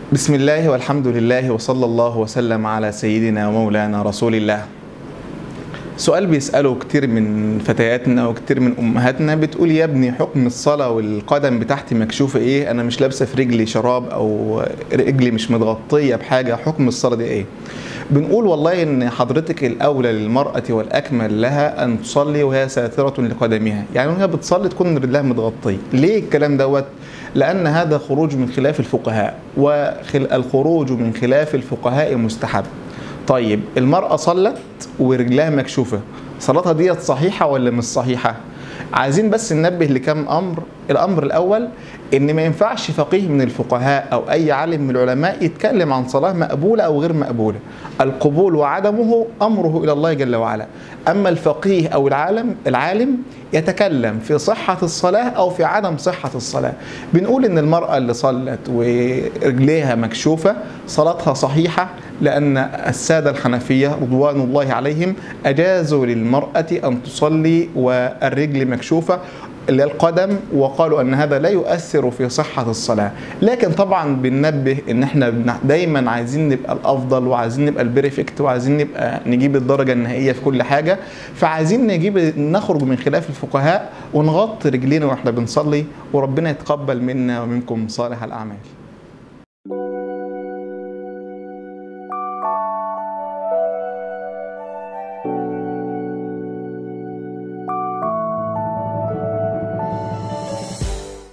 بسم الله والحمد لله وصلى الله وسلم على سيدنا ومولانا رسول الله سؤال بيسأله كتير من فتياتنا وكتير من أمهاتنا بتقول يا ابني حكم الصلاة والقدم بتاعتي مكشوفة إيه أنا مش لابسة في رجلي شراب أو رجلي مش متغطية بحاجة حكم الصلاة دي إيه بنقول والله ان حضرتك الاولى للمراه والاكمل لها ان تصلي وهي ساتره لقدمها يعني وهي بتصلي تكون رجلها متغطيه ليه الكلام دوت لان هذا خروج من خلاف الفقهاء والخروج من خلاف الفقهاء مستحب طيب المراه صلت ورجلها مكشوفه صلاتها ديت صحيحه ولا مش صحيحه عايزين بس ننبه لكم امر الامر الاول ان ما ينفعش فقيه من الفقهاء او اي عالم من العلماء يتكلم عن صلاه مقبوله او غير مقبوله القبول وعدمه امره الى الله جل وعلا اما الفقيه او العالم العالم يتكلم في صحه الصلاه او في عدم صحه الصلاه بنقول ان المراه اللي صلت ورجليها مكشوفه صلاتها صحيحه لان الساده الحنفيه رضوان الله عليهم اجازوا للمراه ان تصلي والرجل مكشوفه اللي القدم وقالوا ان هذا لا يؤثر في صحه الصلاه لكن طبعا بننبه ان احنا دايما عايزين نبقى الافضل وعايزين نبقى البريفكت وعايزين نبقى نجيب الدرجه النهائيه في كل حاجه فعايزين نجيب نخرج من خلاف الفقهاء ونغطي رجلينا واحنا بنصلي وربنا يتقبل منا ومنكم صالح الاعمال